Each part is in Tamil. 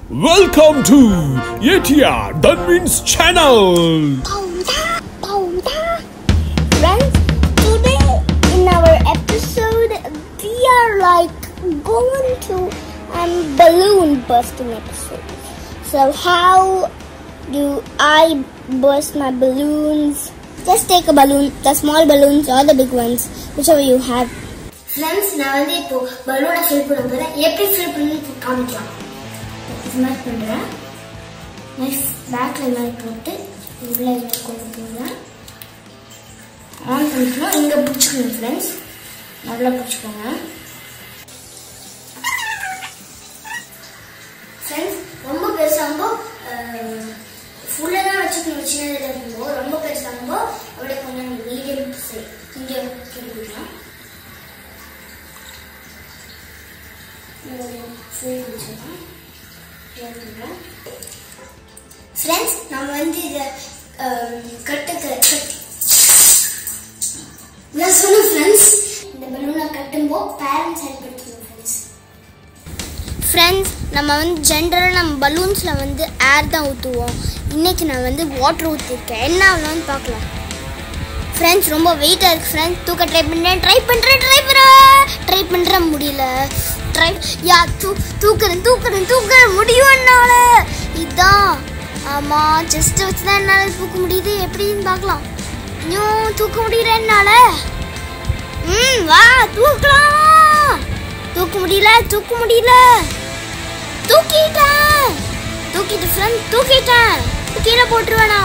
Welcome to Yetia Dunwin's channel. Powder, powder. Friends, today in our episode, we are like going to um balloon bursting episode. So how do I burst my balloons? Just take a balloon, the small balloons or the big ones, whichever you have. Friends நான் வந்து இப்போ பலூனை ஃபில் பண்ண போகிறேன் எப்படி ஃபில் பண்ணி காமிக்கலாம் இது மாதிரி பண்ணுறேன் நெக்ஸ்ட் பேக்கில் இது மாதிரி போட்டு இதில் இது மாதிரி கொண்டு போகிறேன் ஆன் பண்ணிக்கணும் இங்கே பிடிச்சிக்கணும் ஃப்ரெண்ட்ஸ் நல்லா பிடிச்சிக்கோங்க ஃப்ரெண்ட்ஸ் ரொம்ப பெருசாகும்போ ஃபுல்லாக தான் வச்சுக்கணும் சின்னதில் இருக்கும்போது ரொம்ப பெருசாகும்போ அப்படியே கொஞ்சம் மீடியம் சைஸ் இங்கே கிடக்கலாம் ஃப்ரெண்ட்ஸ் நம்ம வந்து இதை கட்டு கட்டு நான் சொன்ன ஃப்ரெண்ட்ஸ் இந்த பலூனை கட்டும்போது பேரண்ட்ஸ் ஹெல்ப் எடுத்துக்கணும் ஃப்ரெண்ட்ஸ் ஃப்ரெண்ட்ஸ் நம்ம வந்து ஜென்ரலாக நம்ம பலூன்ஸில் வந்து ஏர் தான் ஊற்றுவோம் இன்னைக்கு நான் வந்து வாட்டர் ஊற்றிருக்கேன் என்ன ஆகலாம்னு பார்க்கலாம் ஃப்ரெண்ட்ஸ் ரொம்ப வெயிட்டாக இருக்குது ஃப்ரெண்ட்ஸ் தூக்க ட்ரை பண்ணுறேன் ட்ரை பண்ணுறேன் ட்ரை பண்ணுறேன் ட்ரை பண்ணுற முடியல ட்ரை யா தூ தூக்குறேன் தூக்குறேன் தூக்குறேன் முடியும் என்னால் இதான் ஆமாம் செஸ்ட்டை வச்சு தான் என்னால் தூக்க முடியுது எப்படின்னு பார்க்கலாம் இன்னும் தூக்க முடியல என்னால் ம் வா தூக்கலாம் தூக்க முடியல தூக்க முடியல தூக்கிட்டேன் தூக்கிட்டு ஃப்ரெண்ட் தூக்கிட்டேன் கீழே போட்டுருவேனா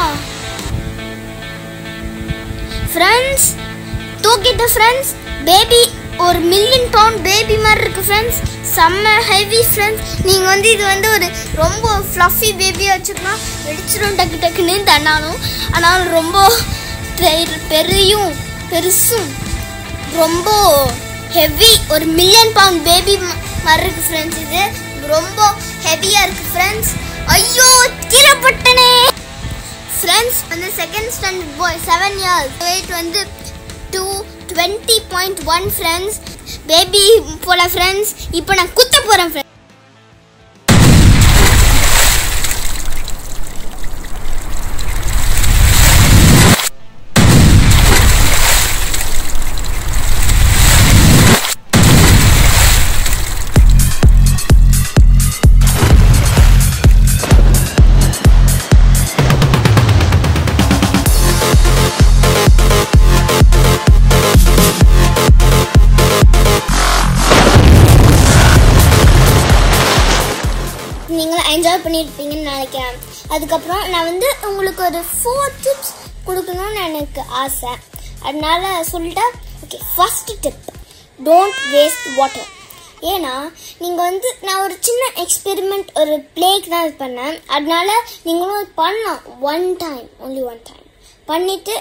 ஃப்ரெண்ட்ஸ் தூக்கிட்டு ஃப்ரெண்ட்ஸ் பேபி ஒரு மில்லியன் பவுண்ட் பேபி மாதிரி இருக்கு ஃப்ரெண்ட்ஸ் செம்ம ஹெவி ஃப்ரெண்ட்ஸ் நீங்கள் வந்து இது வந்து ஒரு ரொம்ப ஃப்ளஃபி பேபியாக வச்சுக்கலாம் வெடிச்சிடும் டக்கு டக்குன்னு தன்னாலும் ஆனால் ரொம்ப பெரு- பெரியும் பெருசும் ரொம்ப ஹெவி ஒரு மில்லியன் பவுண்ட் பேபி மாதிரி இருக்கு ஃப்ரெண்ட்ஸ் இது ரொம்ப ஹெவியாக இருக்கு ஃப்ரெண்ட்ஸ் ஐயோ கீழே பட்டனே ஃப்ரெண்ட்ஸ் வந்து second standard boy seven years weight வந்து two twenty point one friends baby போல ஃப்ரெண்ட்ஸ் இப்போ நான் குத்த போகிறேன் ஃப்ரெண்ட்ஸ் நீங்களும் என்ஜாய் பண்ணியிருப்பீங்கன்னு நினைக்கிறேன் அதுக்கப்புறம் நான் வந்து உங்களுக்கு ஒரு ஃபோர் டிப்ஸ் கொடுக்கணும்னு எனக்கு ஆசை அதனால சொல்லிட்டேன் okay first tip don't waste water ஏன்னா நீங்கள் வந்து நான் ஒரு சின்ன எக்ஸ்பெரிமெண்ட் ஒரு பிளேக்கு தான் இது பண்ணேன் அதனால நீங்களும் இது பண்ணலாம் one time only one time பண்ணிவிட்டு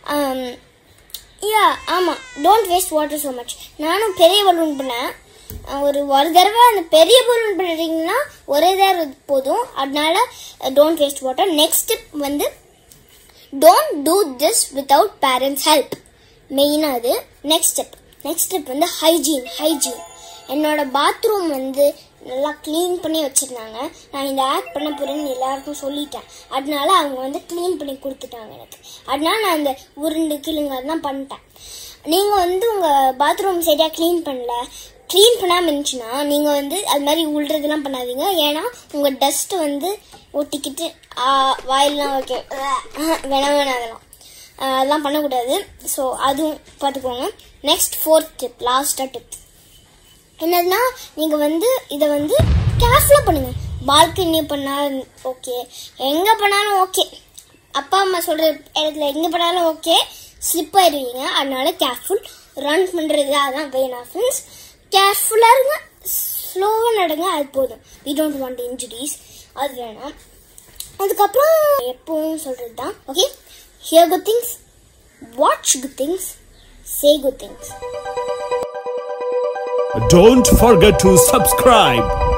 யா ஆமாம் don't waste water so much நானும் பெரிய பலூன் பண்ணேன் அஹ் ஒரு ஒரு தடவை அந்த பெரிய பலூன் பண்ணுறீங்கன்னா ஒரே தடவை போதும் அதனால டோன்ட் வேஸ்ட் வாட்டர் நெக்ஸ்ட் வந்து don't do this without parents help மெயினாக அது நெக்ஸ்ட் ஸ்டெப் நெக்ஸ்ட் ஸ்டெப் வந்து ஹைஜீன் ஹைஜீன் என்னோட பாத்ரூம் வந்து நல்லா க்ளீன் பண்ணி வச்சுருந்தாங்க நான் இந்த ஆக்ட் பண்ண போகிறேன்னு எல்லாருக்கும் சொல்லிட்டேன் அதனால அவங்க வந்து க்ளீன் பண்ணி கொடுத்துட்டாங்க எனக்கு அதனால நான் இந்த உருண்டு கிளுங்க அதெல்லாம் பண்ணிட்டேன் நீங்கள் வந்து உங்கள் பாத்ரூம் சரியாக க்ளீன் பண்ணல க்ளீன் பண்ணாமல் இருந்துச்சுன்னா நீங்கள் வந்து அது மாதிரி உள்றதெல்லாம் பண்ணாதீங்க ஏன்னா உங்கள் டஸ்ட் வந்து ஒட்டிக்கிட்டு ஆ, வாயிலெலாம் வைக்க வேணாம் வேணாம் அதெல்லாம் ஆ, அதெல்லாம் பண்ணக்கூடாது ஸோ அதுவும் பார்த்துக்கோங்க நெக்ஸ்ட் ஃபோர்த் டிப் லாஸ்ட்டாக டிப் என்னதுன்னா நீங்கள் வந்து இதை வந்து கேர்ஃபுல்லாக பண்ணுங்கள் பால்கனி பண்ணால் ஓகே எங்கே பண்ணாலும் ஓகே அப்பா அம்மா சொல்கிற இடத்துல எங்கே பண்ணாலும் ஓகே ஸ்லிப் ஆயிடுவீங்க அதனால கேர்ஃபுல் ரன் பண்ணுறது அதான் வேணாம் ஃப்ரெண்ட்ஸ் கேர்ஃபுல்லாக இருங்க ஸ்லோவாக நடங்க அது போதும் வி டோன்ட் வாண்ட் இன்ஜுரிஸ் அது வேணாம் அதுக்கப்புறம் எப்பவும் சொல்கிறது தான் okay hear good things watch good things say good things Don't forget to subscribe.